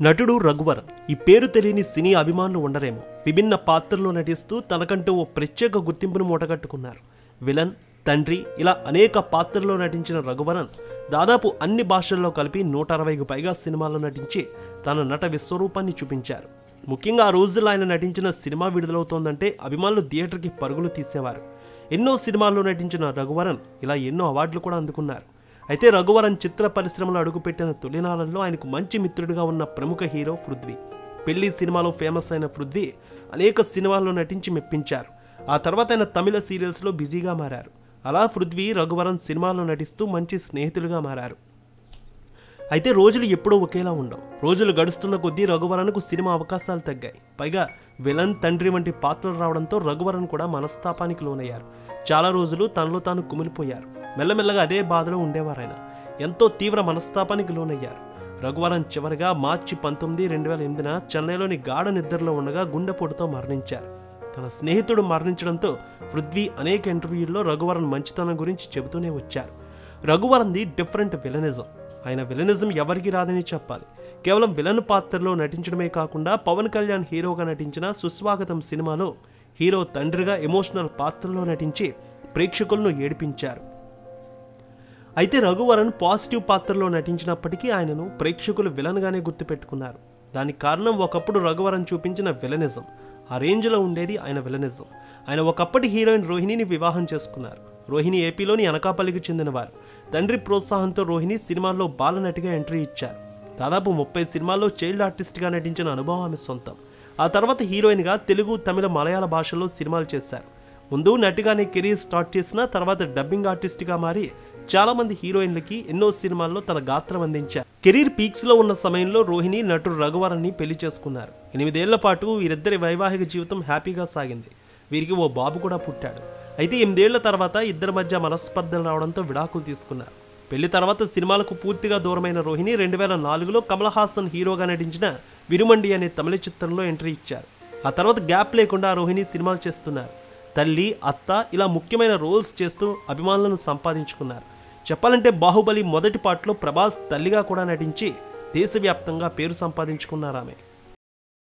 నటుడు రఘువరన్ ఈ పేరు తెలియని సినీ అభిమానులు ఉండరేమో విభిన్న పాత్రల్లో నటిస్తూ తనకంటూ ఓ ప్రత్యేక గుర్తింపును మూటగట్టుకున్నారు విలన్ తండ్రి ఇలా అనేక పాత్రల్లో నటించిన రఘువరన్ దాదాపు అన్ని భాషల్లో కలిపి నూట అరవైకి పైగా సినిమాల్లో నటించి తన నట విశ్వరూపాన్ని చూపించారు ముఖ్యంగా ఆ రోజుల్లో ఆయన నటించిన సినిమా విడుదలవుతోందంటే అభిమానులు థియేటర్కి పరుగులు తీసేవారు ఎన్నో సినిమాల్లో నటించిన రఘువరన్ ఇలా ఎన్నో అవార్డులు కూడా అందుకున్నారు అయితే రఘువరన్ చిత్ర పరిశ్రమలో అడుగుపెట్టిన తొలినాళ్ళల్లో ఆయనకు మంచి మిత్రుడిగా ఉన్న ప్రముఖ హీరో పృథ్వీ పెళ్లి సినిమాలో ఫేమస్ అయిన పృథ్వీ అనేక సినిమాల్లో నటించి మెప్పించారు ఆ తర్వాత ఆయన తమిళ సీరియల్స్లో బిజీగా మారారు అలా పృథ్వీ రఘువరన్ సినిమాల్లో నటిస్తూ మంచి స్నేహితులుగా మారారు అయితే రోజులు ఎప్పుడూ ఒకేలా ఉండవు రోజులు గడుస్తున్న కొద్దీ రఘువరన్కు సినిమా అవకాశాలు తగ్గాయి పైగా విలన్ తండ్రి వంటి పాత్రలు రావడంతో రఘువరన్ కూడా మనస్తాపానికి లోనయ్యారు చాలా రోజులు తనలో తాను కుమిలిపోయారు మెల్లమెల్లగా అదే బాధలో ఉండేవారు ఆయన ఎంతో తీవ్ర మనస్తాపానికి లోనయ్యారు రఘువరన్ చివరిగా మార్చి పంతొమ్మిది రెండు వేల ఎనిమిదిన చెన్నైలోని గాఢ నిద్రలో ఉండగా గుండెపోటుతో మరణించారు తన స్నేహితుడు మరణించడంతో పృథ్వీ అనేక ఇంటర్వ్యూల్లో రఘువరన్ మంచితనం గురించి చెబుతూనే వచ్చారు రఘువరన్ది డిఫరెంట్ విలనిజం ఆయన విలనిజం ఎవరికి రాదని చెప్పాలి కేవలం విలన్ పాత్రలో నటించడమే కాకుండా పవన్ కళ్యాణ్ హీరోగా నటించిన సుస్వాగతం సినిమాలో హీరో తండ్రిగా ఎమోషనల్ పాత్రలో నటించి ప్రేక్షకులను ఏడిపించారు అయితే రఘువరన్ పాజిటివ్ పాత్రలో నటించినప్పటికీ ఆయనను ప్రేక్షకులు విలన్గానే గుర్తుపెట్టుకున్నారు దానికి కారణం ఒకప్పుడు రఘువరన్ చూపించిన విలనిజం ఆ రేంజ్లో ఉండేది ఆయన విలనిజం ఆయన ఒకప్పటి హీరోయిన్ రోహిణిని వివాహం చేసుకున్నారు రోహిణి ఏపీలోని అనకాపల్లికి చెందినవారు తండ్రి ప్రోత్సాహంతో రోహిణి సినిమాల్లో బాలనటిగా ఎంట్రీ ఇచ్చారు దాదాపు ముప్పై సినిమాల్లో చైల్డ్ ఆర్టిస్ట్గా నటించిన అనుభవం ఆమె సొంతం ఆ తర్వాత హీరోయిన్గా తెలుగు తమిళ మలయాళ భాషల్లో సినిమాలు చేశారు ముందు నటిగానే కెరీర్ స్టార్ట్ చేసిన తర్వాత డబ్బింగ్ ఆర్టిస్ట్గా మారి చాలా మంది హీరోయిన్లకి ఎన్నో సినిమాల్లో తన గాత్రం అందించారు కెరీర్ పీక్స్ లో ఉన్న సమయంలో రోహిణి నటుడు రఘువరన్ని పెళ్లి చేసుకున్నారు ఎనిమిదేళ్ల పాటు వీరిద్దరి వైవాహిక జీవితం హ్యాపీగా సాగింది వీరికి ఓ బాబు కూడా పుట్టాడు అయితే ఎనిమిదేళ్ల తర్వాత ఇద్దరి మధ్య మనస్పర్ధలు రావడంతో విడాకులు తీసుకున్నారు పెళ్లి తర్వాత సినిమాలకు పూర్తిగా దూరమైన రోహిణి రెండు వేల నాలుగులో కమల్ హాసన్ హీరోగా నటించిన విరుమండి అనే తమిళ చిత్రంలో ఎంట్రీ ఇచ్చారు ఆ తర్వాత గ్యాప్ లేకుండా రోహిణి సినిమాలు చేస్తున్నారు తల్లి అత్త ఇలా ముఖ్యమైన రోల్స్ చేస్తూ అభిమానులను సంపాదించుకున్నారు చెప్పాలంటే బాహుబలి మొదటి పాటలో ప్రభాస్ తల్లిగా కూడా నటించి దేశవ్యాప్తంగా పేరు సంపాదించుకున్నారు ఆమె